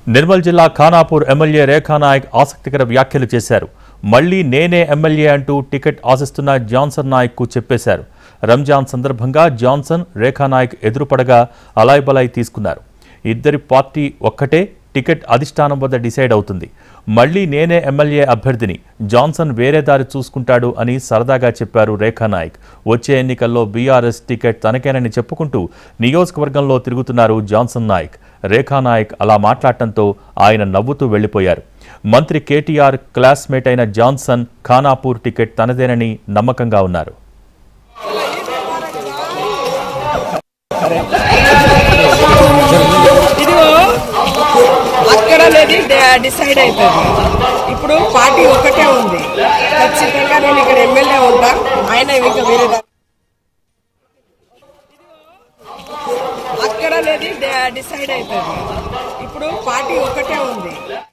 నిర్మల్ జిల్లా ఖానాపూర్ ఎమ్మెల్యే రేఖానాయక్ ఆసక్తికర వ్యాఖ్యలు చేశారు మళ్లీ నేనే ఎమ్మెల్యే అంటూ టికెట్ ఆశిస్తున్న జాన్సన్ నాయక్కు చెప్పేశారు రంజాన్ సందర్భంగా జాన్సన్ రేఖానాయక్ ఎదురుపడగా అలాయ్ తీసుకున్నారు ఇద్దరి పార్టీ ఒక్కటే టికెట్ అధిష్టానం వద్ద డిసైడ్ అవుతుంది మళ్లీ నేనే ఎమ్మెల్యే అభ్యర్థిని జాన్సన్ వేరే దారి చూసుకుంటాడు అని సరదాగా చెప్పారు రేఖానాయక్ వచ్చే ఎన్నికల్లో బీఆర్ఎస్ టికెట్ తనకేనని చెప్పుకుంటూ నియోజకవర్గంలో తిరుగుతున్నారు జాన్సన్ నాయక్ రేఖానాయక్ అలా మాట్లాడటంతో ఆయన నవ్వుతూ వెళ్లిపోయారు మంత్రి కేటీఆర్ క్లాస్మేట్ అయిన జాన్సన్ ఖానాపూర్ టికెట్ తనదేనని నమ్మకంగా ఉన్నారు ఇదిగో అక్కడ అనేది డిసైడ్ అయిపోయింది ఇప్పుడు పార్టీ ఒకటే ఉంది ఖచ్చితంగా నేను ఇక్కడ ఎమ్మెల్యే ఉంటా ఆయన ఇంకా వేరే దా- అక్కడ అనేది డిసైడ్ అయిపోయింది ఇప్పుడు పార్టీ ఒకటే ఉంది